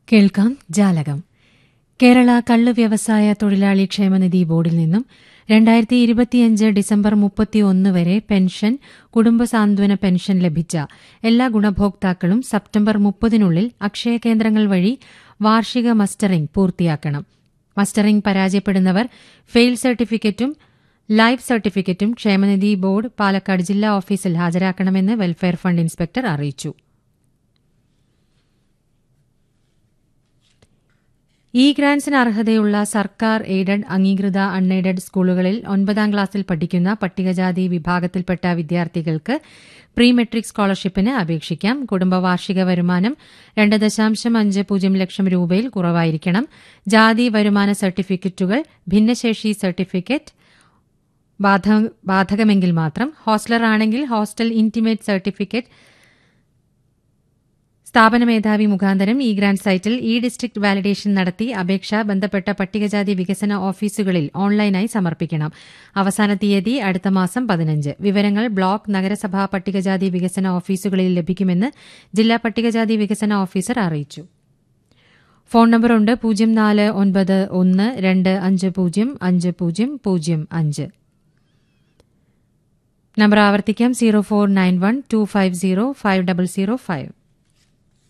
കേൾക്കാം ജാലകം കേരള കള്ള് വ്യവസായ തൊഴിലാളി ക്ഷേമനിധി ബോർഡിൽ നിന്നും രണ്ടായിരത്തി ഇരുപത്തിയഞ്ച് ഡിസംബർ മുപ്പത്തിയൊന്ന് വരെ പെൻഷൻ കുടുംബ സാന്ത്വന പെൻഷൻ ലഭിച്ച എല്ലാ ഗുണഭോക്താക്കളും സെപ്റ്റംബർ മുപ്പതിനുള്ളിൽ അക്ഷയ കേന്ദ്രങ്ങൾ വഴി വാർഷിക മസ്റ്ററിംഗ് പൂർത്തിയാക്കണം മസ്റ്ററിംഗ് പരാജയപ്പെടുന്നവർ ഫെയിൽ സർട്ടിഫിക്കറ്റും ലൈവ് സർട്ടിഫിക്കറ്റും ക്ഷേമനിധി ബോർഡ് പാലക്കാട് ജില്ലാ ഓഫീസിൽ ഹാജരാക്കണമെന്ന് വെൽഫെയർ ഫണ്ട് ഇൻസ്പെക്ടർ അറിയിച്ചു ഇ ഗ്രാന്റ്സിന് അർഹതയുള്ള സർക്കാർ എയ്ഡഡ് അംഗീകൃത അൺഎയ്ഡഡ് സ്കൂളുകളിൽ ഒൻപതാം ക്ലാസ്സിൽ പഠിക്കുന്ന പട്ടികജാതി വിഭാഗത്തിൽപ്പെട്ട വിദ്യാർത്ഥികൾക്ക് പ്രീ മെട്രിക് സ്കോളർഷിപ്പിന് അപേക്ഷിക്കാം കുടുംബ വാർഷിക വരുമാനം രണ്ട് ദശാംശം അഞ്ച് പൂജ്യം ലക്ഷം രൂപയിൽ കുറവായിരിക്കണം ജാതി വരുമാന സർട്ടിഫിക്കറ്റുകൾ ഭിന്നശേഷി സർട്ടിഫിക്കറ്റ് ബാധകമെങ്കിൽ മാത്രം ഹോസ്റ്റലർ ആണെങ്കിൽ ഹോസ്റ്റൽ ഇന്റിമേറ്റ് സർട്ടിഫിക്കറ്റ് സ്ഥാപന മേധാവി മുഖാന്തരം ഇ ഗ്രാന്റ് സൈറ്റിൽ ഇ ഡിസ്ട്രിക്ട് വാലിഡേഷൻ നടത്തി അപേക്ഷ ബന്ധപ്പെട്ട പട്ടികജാതി വികസന ഓഫീസുകളിൽ ഓൺലൈനായി സമർപ്പിക്കണം അവസാന തീയതി അടുത്ത മാസം പതിനഞ്ച് വിവരങ്ങൾ ബ്ലോക്ക് നഗരസഭാ പട്ടികജാതി വികസന ഓഫീസുകളിൽ ലഭിക്കുമെന്ന് ജില്ലാ പട്ടികജാതി വികസന ഓഫീസർ അറിയിച്ചു ഫോൺ നമ്പറുണ്ട് പൂജ്യം നാല് ഒൻപത് ഒന്ന് രണ്ട് അഞ്ച് പൂജ്യം അഞ്ച് പൂജ്യം പൂജ്യം അഞ്ച് നമ്പർ ആവർത്തിക്കാം zero four nine one two five zero five double zero five